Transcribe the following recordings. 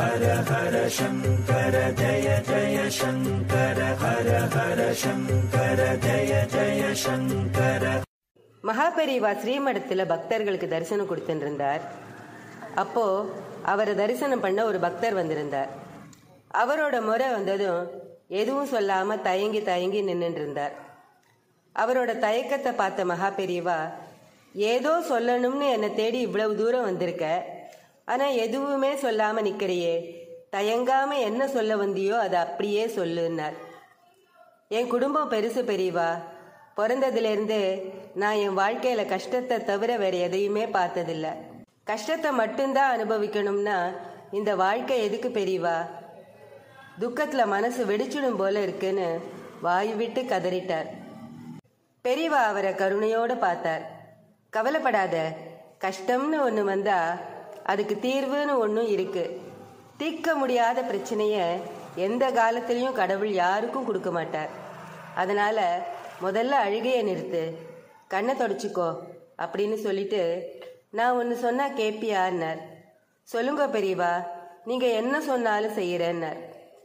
மகாபெரிவா ஸ்ரீமடத்தில் பக்தர்களுக்கு தரிசனம் கொடுத்துட்டு இருந்தார் அப்போ அவரை தரிசனம் பண்ண ஒரு பக்தர் வந்திருந்தார் அவரோட முறை வந்ததும் எதுவும் சொல்லாம தயங்கி தயங்கி நின்றுட்டு இருந்தார் அவரோட தயக்கத்தை பார்த்த மகாபெரிவா ஏதோ சொல்லணும்னு என்னை தேடி இவ்வளவு தூரம் வந்திருக்க ஆனா எதுவுமே சொல்லாம நிக்கிறியே தயங்காம என்ன சொல்ல வந்தியோ அதை அப்படியே சொல்லுன்னார் என் குடும்பம் பெருசு பெரியவா பிறந்ததுலேருந்து நான் என் வாழ்க்கையில கஷ்டத்தை தவிர வேற எதையுமே பார்த்ததில்ல கஷ்டத்தை மட்டும்தான் அனுபவிக்கணும்னா இந்த வாழ்க்கை எதுக்கு பெரியவா துக்கத்துல மனசு வெடிச்சிடும் போல இருக்குன்னு வாய் விட்டு கதறிட்டார் பெரியவா அவரை கருணையோடு பார்த்தார் கவலைப்படாத கஷ்டம்னு ஒன்று வந்தா அதுக்கு தீர்வுன்னு ஒன்றும் இருக்கு தீர்க்க முடியாத பிரச்சனைய எந்த காலத்திலையும் கடவுள் யாருக்கும் கொடுக்க மாட்டார் அதனால முதல்ல அழுகையை நிறுத்து கண்ணை தொடச்சிக்கோ அப்படின்னு சொல்லிட்டு நான் ஒன்று சொன்னா கேப்பியான்னார் சொல்லுங்க பெரியவா நீங்க என்ன சொன்னாலும் செய்யறேன்னார்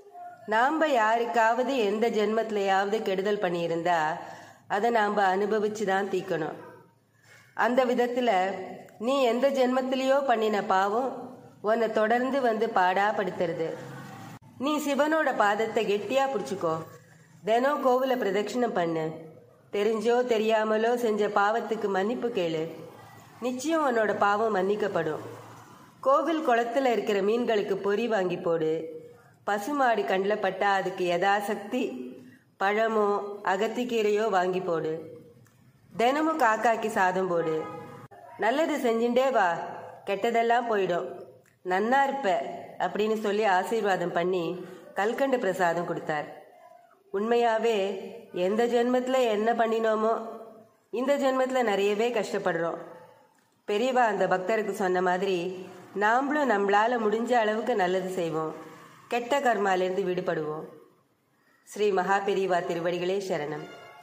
நாம யாருக்காவது எந்த ஜென்மத்திலையாவது கெடுதல் பண்ணியிருந்தா அதை நாம் அனுபவிச்சு தான் தீக்கணும் அந்த விதத்தில் நீ எந்த ஜென்மத்திலேயோ பண்ணின பாவம் உன்னை தொடர்ந்து வந்து பாடாப்படுத்துறது நீ சிவனோட பாதத்தை கெட்டியா பிடிச்சிக்கோ தினம் கோவில பிரதட்சிணம் பண்ணு தெரிஞ்சோ தெரியாமலோ செஞ்ச பாவத்துக்கு மன்னிப்பு கேளு நிச்சயம் உன்னோட பாவம் மன்னிக்கப்படும் கோவில் குளத்துல இருக்கிற மீன்களுக்கு பொறி வாங்கி போடு பசுமாடு கண்ணில் பட்டா அதுக்கு யதாசக்தி பழமோ அகத்திக்கீரையோ வாங்கி போடு தினமும் காக்காக்கு சாதம் போடு நல்லது செஞ்சுட்டே வா கெட்டதெல்லாம் போயிடும் நன்னா இருப்ப அப்படின்னு சொல்லி ஆசீர்வாதம் பண்ணி கல்கண்டு பிரசாதம் கொடுத்தார் உண்மையாவே எந்த ஜென்மத்தில் என்ன பண்ணினோமோ இந்த ஜென்மத்தில் நிறையவே கஷ்டப்படுறோம் பெரியவா அந்த பக்தருக்கு சொன்ன மாதிரி நாமளும் நம்மளால முடிஞ்ச அளவுக்கு நல்லது செய்வோம் கெட்ட கர்மாலேருந்து விடுபடுவோம் ஸ்ரீ மகா பெரியவா திருவடிகளே சரணம்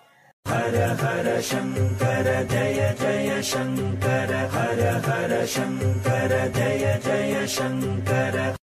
ஹர ஹர சங்கர ஜய ஜய சங்கர ஹர ஹர சங்கர ஜய ஜய சங்கர